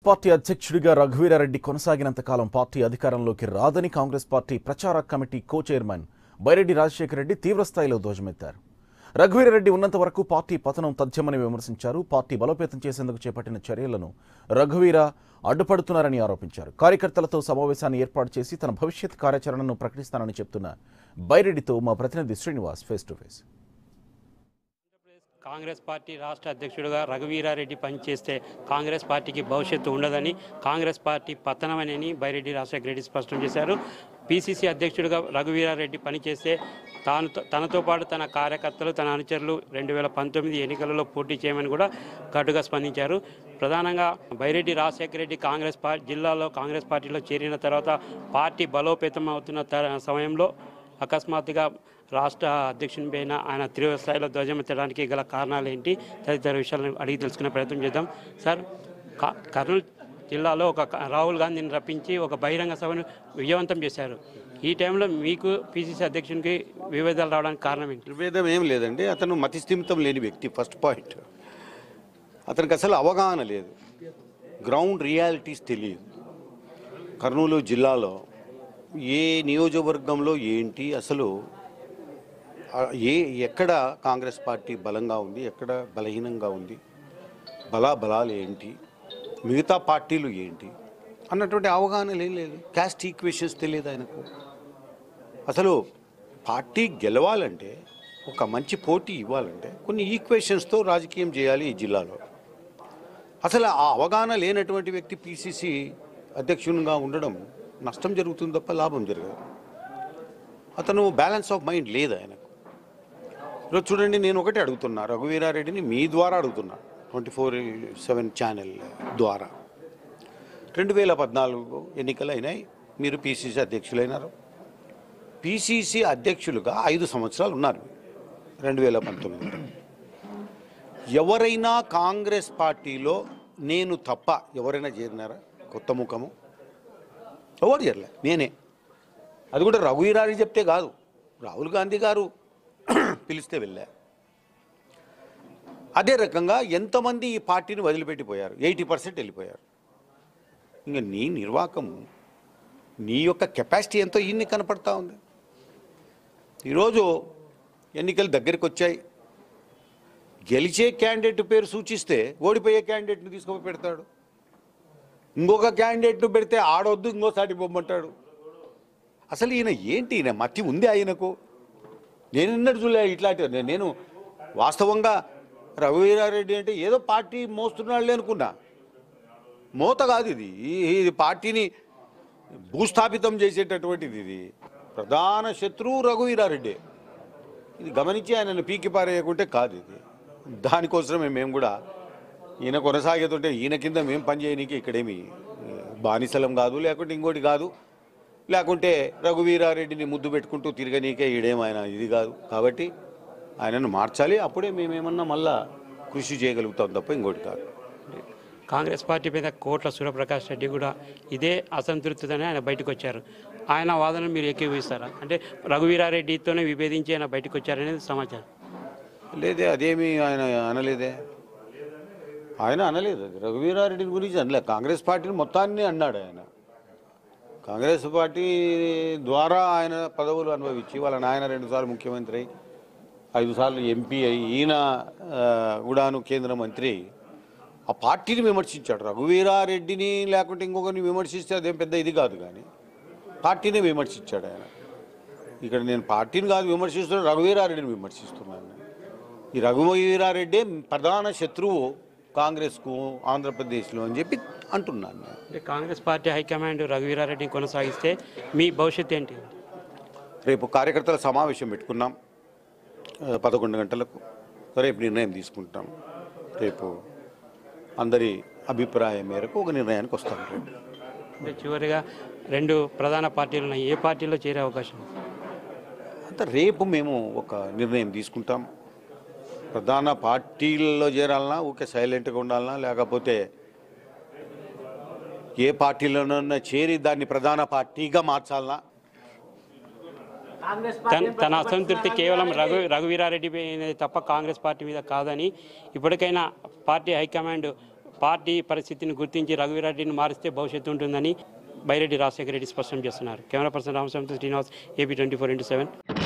Party అధ్యక్షుడిగా రఘువీరారెడ్డి కొనసాగినంత కాలం party అధికారంలోకి రాదని కాంగ్రెస్ పార్టీ ప్రచార committee co chairman Byreddy Rajasekhara Reddy తీవ్రస్థాయిలో ధ్వజమెత్తారు రఘువీరారెడ్డి ఉన్నంత వరకు పార్టీ పతనం తథ్యమని విమర్శించారు పార్టీ బలోపేతం చేసేందుకు చేపట్టిన చర్యలను రఘువీర అడ్డుపడుతున్నారని ఆరోపించారు కార్యకర్తలతో సమావేశాన్ని ఏర్పాటు చేసి తన భవిష్యత్ కార్యాచరణను ప్రకటిస్తానని చెప్తున్న బైరెడ్డితో మా ప్రతినిధి Srinivas face to face Congress party రాష్ట్ర అధ్యక్షుడిగా రఘువీరారెడ్డి పనిచేస్తే కాంగ్రెస్ పార్టీకి భవిష్యత్తు ఉండదని కాంగ్రెస్ పార్టీ పతనమని బైరెడ్డి రాజశేఖర రెడ్డి స్పష్టం చేశారు పిసిసి అధ్యక్షుడిగా రఘువీరారెడ్డి పనిచేస్తే తాను తనతో పాటు తన కార్యకర్తలు తన అనుచరులు రెండు వేల పంతొమ్మిది ఎన్నికలలో పోటీ చేయమని కూడా ఘాటుగా స్పందించారు ప్రధానంగా బైరెడ్డి రాజశేఖర రెడ్డి కాంగ్రెస్ పార్టీ జిల్లాలో కాంగ్రెస్ పార్టీలో చేరిన తర్వాత పార్టీ బలోపేతం అవుతున్న త- సమయంలో అకస్మాత్తుగా రాష్ట్ర అధ్యక్షుని పైన ఆయన తీవ్ర స్థాయిలో ధ్వజమెత్తడానికి గల కారణాలు ఏంటి తదితర విషయాలను అడిగి తెలుసుకునే ప్రయత్నం చేద్దాం సార్ క- కర్నూలు జిల్లాలో ఒక క- రాహుల్ గాంధీని రప్పించి ఒక బహిరంగ సభను విజయవంతం చేశారు ఈ టైంలో మీకు పిసిసి అధ్యక్షునికి విభేదాలు రావడానికి కారణం ఏంటి నిర్వేదం ఏం లేదండి అతను మతిస్థిమితం లేని వ్యక్తి ఫస్ట్ పాయింట్ అతనికి అసలు అవగాహన లేదు గ్రౌండ్ రియాలిటీస్ తెలియదు కర్నూలు జిల్లాలో ఏ నియోజకవర్గంలో ఏంటి అసలు ఆ, ఏ ఎక్కడ కాంగ్రెస్ పార్టీ బలంగా ఉంది ఎక్కడ బలహీనంగా ఉంది బలా బలాలు ఏంటి మిగతా పార్టీలు ఏంటి అన్నటువంటి అవగాహన లేని లేదు క్యాస్ట్ ఈక్వేషన్స్ తెలియదు ఆయనకు అసలు పార్టీ గెలవాలంటే ఒక మంచి పోటీ ఇవ్వాలంటే కొన్ని ఈక్వేషన్స్తో రాజకీయం చేయాలి ఈ జిల్లాలో అసలు ఆ అవగాహన లేనటువంటి వ్యక్తి పిసిసి అధ్యక్షునిగా ఉండడం నష్టం జరుగుతుంది తప్ప లాభం జరగదు అతను బ్యాలెన్స్ ఆఫ్ మైండ్ లేదు ఆయనకు ఈరోజు చూడండి నేను ఒకటే అడుగుతున్నా రఘువీరారెడ్డిని మీ ద్వారా అడుగుతున్నా ట్వంటీ ఫోర్ సెవెన్ ఛానల్ ద్వారా రెండు వేల పద్నాలుగు ఎన్నికలు అయినాయి మీరు పిసిసి అధ్యక్షులైనారు పిసిసి అధ్యక్షులుగా ఐదు సంవత్సరాలు ఉన్నారు రెండు వేల పంతొమ్మిది ఎవరైనా కాంగ్రెస్ పార్టీలో నేను తప్ప ఎవరైనా చేరినారా కొత్త ముఖము ఎవరు చేరలే నేనే అది కూడా రఘువీరారి చెప్తే కాదు రాహుల్ గాంధీ గారు పిలిస్తే వెళ్ళా అదే రకంగా ఎంతమంది ఈ పార్టీని వదిలిపెట్టిపోయారు ఎయిటీ పర్సెంట్ వెళ్ళిపోయారు ఇంకా నీ నిర్వాకం నీ యొక్క కెపాసిటీ ఎంతో ఇన్ని కనపడతా ఉంది ఈరోజు ఎన్నికలు దగ్గరికి వచ్చాయి గెలిచే క్యాండిడేట్ పేరు సూచిస్తే ఓడిపోయే క్యాండిడేట్ని తీసుకొని పెడతాడు ఇంకొక క్యాండిడేట్ను పెడితే ఆడొద్దు ఇంకోసారి బొమ్మంటాడు అసలు ఈయన ఏంటి ఈయన మతి ఉంది ఆయనకు నేను నిన్నటి చూలే ఇట్లాంటి నే- నేను వాస్తవంగా రఘువీరారెడ్డి అంటే ఏదో పార్టీ మోస్తున్నాడులే అనుకున్నా మోత కాదు ఇది ఈ- ఇది పార్టీని భూస్థాపితం చేసేటటువంటిది ఇది ప్రధాన శత్రువు రఘువీరారెడ్డి ఇది గమనించి ఆయనను పీకి పారేయకుంటే కాదు ఇది దానికోసమే మేము కూడా ఈయన కొనసాగేతుంటే ఈయన కింద మేము పనిచేయనీకి ఇక్కడేమి ఏ, బానిసలం కాదు లేకుంటే ఇంకోటి కాదు లేకుంటే రఘువీరారెడ్డిని ముద్దు పెట్టుకుంటూ తిరగనీకే ఈడేం ఆయన ఇది కాదు కాబట్టి ఆయనను మార్చాలి అప్పుడే మేమేమన్నా మళ్ళా కృషి చేయగలుగుతాం తప్ప ఇంకోటి కాదు కాంగ్రెస్ పార్టీ మీద కోట్ల సూర్యప్రకాష్ రెడ్డి కూడా ఇదే అసంతృప్తితోనే ఆయన బయటకు వచ్చారు ఆయన వాదన మీరు ఏకీభవిస్తారా అంటే రఘువీరారెడ్డితోనే విభేదించి ఆయన బయటకు వచ్చారనేది సమాచారం లేదే అదేమి ఆయన అనలేదే ఆయన అనలేదు అది రఘువీరారెడ్డి గురించి అనలే కాంగ్రెస్ పార్టీని మొత్తాన్ని అన్నాడు ఆయన కాంగ్రెస్ పార్టీ ద్వారా ఆయన పదవులు అనుభవించి వాళ్ళ నాయన రెండుసార్లు ముఖ్యమంత్రి అయి ఐదు సార్లు ఎంపీ అయి ఈయన ఆ, కూడాను కేంద్ర మంత్రి అయి ఆ పార్టీని విమర్శించాడు రఘువీరారెడ్డిని లేకుంటే ఇంకొకరిని విమర్శిస్తే అదేం పెద్ద ఇది కాదు కానీ పార్టీని విమర్శించాడు ఆయన ఇక్కడ నేను పార్టీని కాదు విమర్శిస్తున్నాను రఘువీరారెడ్డిని విమర్శిస్తున్నాను నేను. ఈ రఘువీరారెడ్డి ప్రధాన శత్రువు కాంగ్రెస్కు ఆంధ్రప్రదేశ్లో అని చెప్పి అంటున్నాను నేను అంటే కాంగ్రెస్ పార్టీ హైకమాండ్ రఘువీరారెడ్డిని కొనసాగిస్తే మీ భవిష్యత్తు ఏంటి రేపు కార్యకర్తల సమావేశం పెట్టుకున్నాం ఆ, పదకొండు గంటలకు రేపు నిర్ణయం తీసుకుంటాం రేపు అందరి అభిప్రాయం మేరకు ఒక నిర్ణయానికి వస్తాం రేపు అంటే చివరిగా రెండు ప్రధాన పార్టీలు ఉన్నాయి ఏ పార్టీలో చేరే అవకాశం ఉంది? అంత రేపు మేము ఒక నిర్ణయం తీసుకుంటాం ప్రధాన పార్టీలలో చేరాలన్నా ఊకే సైలెంట్గా ఉండాలన్నా లేకపోతే ఏ పార్టీలోనన్నా చేరి దాన్ని ప్రధాన పార్టీగా మార్చాలన్నా తన తన అసంతృప్తి కేవలం రఘు రఘువీరారెడ్డి మీద తప్ప కాంగ్రెస్ పార్టీ మీద కాదని ఇప్పటికైనా పార్టీ హైకమాండ్ పార్టీ పరిస్థితిని గుర్తించి రఘువీరారెడ్డిని మారిస్తే భవిష్యత్తు ఉంటుందని బైరెడ్డి రాజశేఖర రెడ్డి స్పష్టం చేస్తున్నారు camera person Ramaswamy Srinivas AP twenty four into seven